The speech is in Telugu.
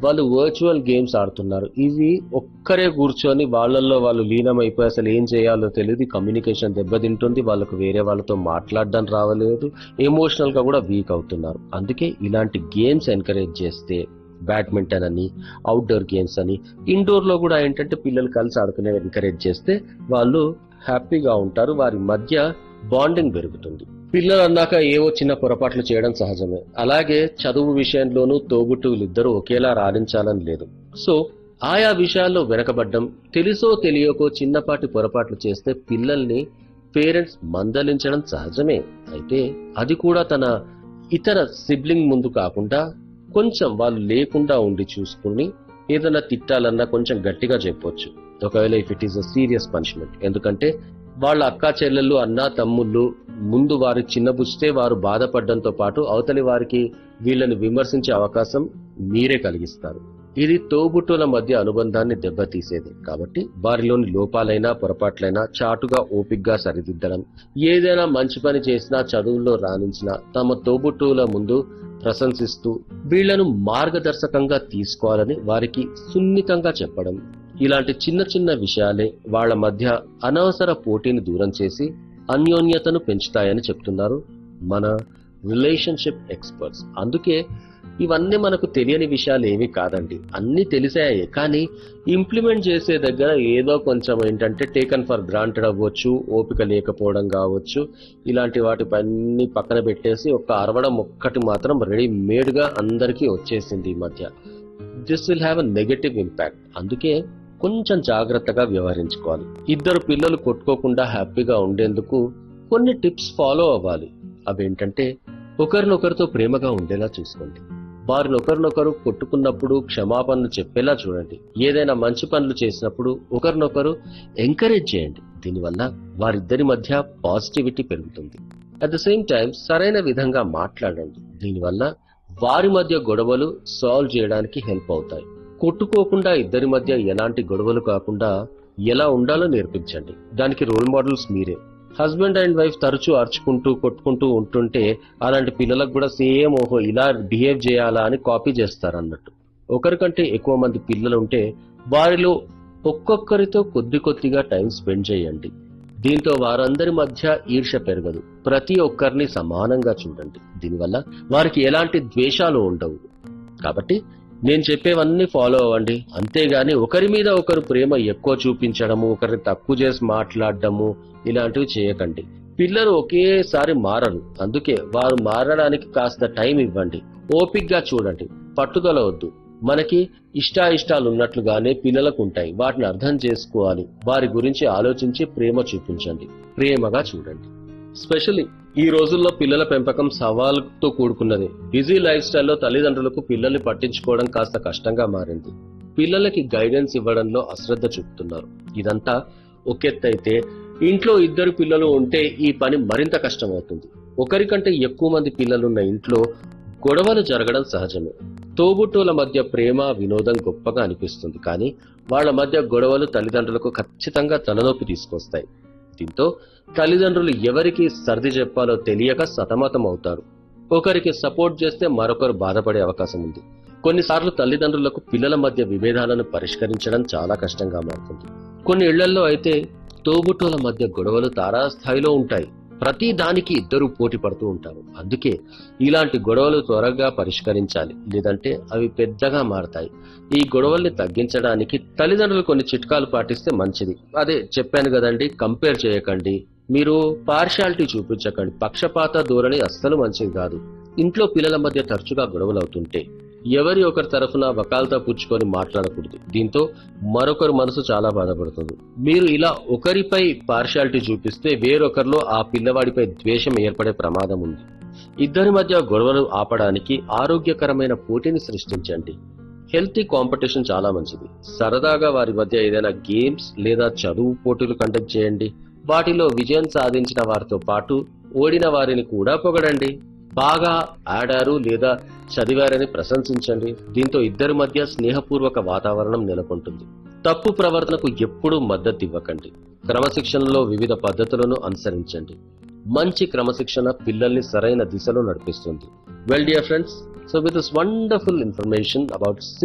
వాళ్ళు వర్చువల్ గేమ్స్ ఆడుతున్నారు ఇవి ఒక్కరే కూర్చొని వాళ్ళల్లో వాళ్ళు లీనమైపోయి అసలు ఏం చేయాలో తెలియదు కమ్యూనికేషన్ దెబ్బతింటుంది వాళ్ళకు వేరే వాళ్ళతో మాట్లాడడం రావలేదు ఎమోషనల్ గా కూడా వీక్ అవుతున్నారు అందుకే ఇలాంటి గేమ్స్ ఎంకరేజ్ చేస్తే బ్యాడ్మింటన్ అని అవుట్డోర్ గేమ్స్ అని ఇండోర్ లో కూడా ఏంటంటే పిల్లలు కలిసి ఆడుకునే ఎంకరేజ్ చేస్తే వాళ్ళు హ్యాపీగా ఉంటారు వారి మధ్య బాండింగ్ పెరుగుతుంది పిల్లలు అన్నాక ఏవో చిన్న పొరపాట్లు చేయడం సహజమే అలాగే చదువు విషయంలోనూ తోబుట్టువులు ఇద్దరు ఒకేలా రాణించాలని లేదు సో ఆయా విషయాల్లో వెనకబడ్డం తెలుసో తెలియకో చిన్నపాటి పొరపాట్లు చేస్తే పిల్లల్ని పేరెంట్స్ మందలించడం సహజమే అయితే అది కూడా తన ఇతర సిబ్లింగ్ ముందు కాకుండా కొంచెం వాళ్ళు లేకుండా ఉండి చూసుకుని ఏదైనా తిట్టాలన్నా కొంచెం గట్టిగా చెప్పొచ్చు ఒకవేళ if it is a serious punishment ఎందుకంటే వాళ్ళ అక్కా చెల్లెళ్ళు అన్న తమ్ముళ్ళు ముందు వారి చిన్నబుచ్చితే వారు బాధపడడంతో పాటు అవతలి వారికి వీళ్ళని విమర్శించే అవకాశం మీరే కలిగిస్తారు ఇది తోబుట్టుల మధ్య అనుబంధాన్ని దెబ్బతీసేది కాబట్టి వారిలోని లోపాలైనా పొరపాట్లైనా చాటుగా ఓపిగ్గా సరిదిద్దడం ఏదైనా మంచి పని చేసినా చదువుల్లో రాణించినా తమ తోబుట్టువుల ముందు ప్రశంసిస్తూ వీళ్లను మార్గదర్శకంగా తీసుకోవాలని వారికి సున్నితంగా చెప్పడం ఇలాంటి చిన్న చిన్న విషయాలే వాళ్ళ మధ్య అనవసర పోటీని దూరం చేసి అన్యోన్యతను పెంచుతాయని చెప్తున్నారు మన రిలేషన్షిప్ ఎక్స్పర్ట్స్ అందుకే ఇవన్నీ మనకు తెలియని విషయాలు ఏవి కాదండి అన్ని తెలిసాయి కానీ ఇంప్లిమెంట్ చేసే దగ్గర ఏదో కొంచెం ఏంటంటే టేకన్ ఫర్ గ్రాంటెడ్ అవ్వచ్చు ఓపిక లేకపోవడం కావచ్చు ఇలాంటి వాటిపన్నీ పక్కన పెట్టేసి ఒక అరవడం ఒక్కటి మాత్రం రెడీమేడ్ గా అందరికీ వచ్చేసింది ఈ మధ్య this will have a negative impact అందుకే కొంచెం జాగ్రత్తగా వ్యవహరించుకోవాలి ఇద్దరు పిల్లలు కొట్టుకోకుండా హ్యాపీగా ఉండేందుకు కొన్ని టిప్స్ ఫాలో అవ్వాలి అవేంటంటే ఒకరినొకరితో ప్రేమగా ఉండేలా చూసుకోండి వారిని ఒకరినొకరు కొట్టుకున్నప్పుడు క్షమాపణలు చెప్పేలా చూడండి ఏదైనా మంచి పనులు చేసినప్పుడు ఒకరినొకరు ఎంకరేజ్ చేయండి దీనివల్ల వారిద్దరి మధ్య పాజిటివిటీ పెరుగుతుంది అట్ ద సేమ్ టైం సరైన విధంగా మాట్లాడండి దీనివల్ల వారి మధ్య గొడవలు సాల్వ్ చేయడానికి హెల్ప్ అవుతాయి కొట్టుకోకుండా ఇద్దరి మధ్య ఎలాంటి గొడవలు కాకుండా ఎలా ఉండాలో నేర్పించండి దానికి రోల్ మోడల్స్ మీరే హస్బెండ్ అండ్ వైఫ్ తరచూ అరుచుకుంటూ కొట్టుకుంటూ ఉంటుంటే అలాంటి పిల్లలకు కూడా సేమ్ ఓహో ఇలా బిహేవ్ చేయాలా అని కాపీ చేస్తారు అన్నట్టు ఒకరికంటే ఎక్కువ మంది పిల్లలు ఉంటే వారిలో ఒక్కొక్కరితో కొద్ది కొద్దిగా టైం స్పెండ్ చేయండి దీంతో వారందరి మధ్య ఈర్ష్య పెరగదు ప్రతి ఒక్కరిని సమానంగా చూడండి దీనివల్ల వారికి ఎలాంటి ద్వేషాలు ఉండవు కాబట్టి నేను చెప్పేవన్నీ ఫాలో అవ్వండి అంతేగాని ఒకరి మీద ఒకరు ప్రేమ ఎక్కువ చూపించడము ఒకరిని తక్కువ చేసి మాట్లాడడము ఇలాంటివి చేయకండి పిల్లలు ఒకేసారి మారరు అందుకే వారు మారడానికి కాస్త టైం ఇవ్వండి ఓపిగ్గా చూడండి పట్టుదల వద్దు మనకి ఇష్టాయిష్టాలు ఉన్నట్లుగానే పిల్లలకు ఉంటాయి వాటిని అర్థం చేసుకోవాలి వారి గురించి ఆలోచించి ప్రేమ చూపించండి ప్రేమగా చూడండి స్పెషల్లీ ఈ రోజుల్లో పిల్లల పెంపకం సవాలుతో కూడుకున్నది బిజీ లైఫ్ స్టైల్లో తల్లిదండ్రులకు పిల్లల్ని పట్టించుకోవడం కాస్త కష్టంగా మారింది పిల్లలకి గైడెన్స్ ఇవ్వడంలో అశ్రద్ధ చూపుతున్నారు ఇదంతా ఒకెత్తైతే ఇంట్లో ఇద్దరు పిల్లలు ఉంటే ఈ పని మరింత కష్టమవుతుంది ఒకరికంటే ఎక్కువ మంది పిల్లలున్న ఇంట్లో గొడవలు జరగడం సహజమే తోబుట్టువుల మధ్య ప్రేమ వినోదం గొప్పగా అనిపిస్తుంది కానీ వాళ్ళ మధ్య గొడవలు తల్లిదండ్రులకు ఖచ్చితంగా తలనొప్పి తీసుకొస్తాయి దీంతో తల్లిదండ్రులు ఎవరికి సర్ది చెప్పాలో తెలియక సతమతం అవుతారు ఒకరికి సపోర్ట్ చేస్తే మరొకరు బాధపడే అవకాశం ఉంది కొన్నిసార్లు తల్లిదండ్రులకు పిల్లల మధ్య విభేదాలను పరిష్కరించడం చాలా కష్టంగా మారుతుంది కొన్ని ఇళ్లలో అయితే తోబుట్టువుల మధ్య గొడవలు తారాస్థాయిలో ఉంటాయి ప్రతి దానికి ఇద్దరు పోటీ పడుతూ ఉంటారు అందుకే ఇలాంటి గొడవలు త్వరగా పరిష్కరించాలి లేదంటే అవి పెద్దగా మారతాయి ఈ గొడవల్ని తగ్గించడానికి తల్లిదండ్రులు కొన్ని చిట్కాలు పాటిస్తే మంచిది అదే చెప్పాను కదండి కంపేర్ చేయకండి మీరు పార్షాలిటీ చూపించకండి పక్షపాత ధోరణి అస్సలు మంచిది కాదు ఇంట్లో పిల్లల మధ్య తరచుగా గొడవలు అవుతుంటే ఎవరి ఒకరి తరఫున వకాలతా పుచ్చుకొని మాట్లాడకూడదు దీంతో మరొకరు మనసు చాలా బాధపడుతుంది మీరు ఇలా ఒకరిపై పార్షాలిటీ చూపిస్తే వేరొకరిలో ఆ పిల్లవాడిపై ద్వేషం ఏర్పడే ప్రమాదం ఉంది ఇద్దరి మధ్య గొడవలు ఆపడానికి ఆరోగ్యకరమైన పోటీని సృష్టించండి హెల్తీ కాంపిటీషన్ చాలా మంచిది సరదాగా వారి మధ్య ఏదైనా గేమ్స్ లేదా చదువు పోటీలు కండక్ట్ చేయండి వాటిలో విజయం సాధించిన వారితో పాటు ఓడిన వారిని కూడా పొగడండి బాగా ఆడారు లేదా చదివారని ప్రశంసించండి దీంతో ఇద్దరి మధ్య స్నేహపూర్వక వాతావరణం నెలకొంటుంది తప్పు ప్రవర్తనకు ఎప్పుడూ మద్దతు ఇవ్వకండి క్రమశిక్షణలో వివిధ పద్ధతులను అనుసరించండి మంచి క్రమశిక్షణ పిల్లల్ని సరైన దిశలో నడిపిస్తుంది well dear friends so with this wonderful information about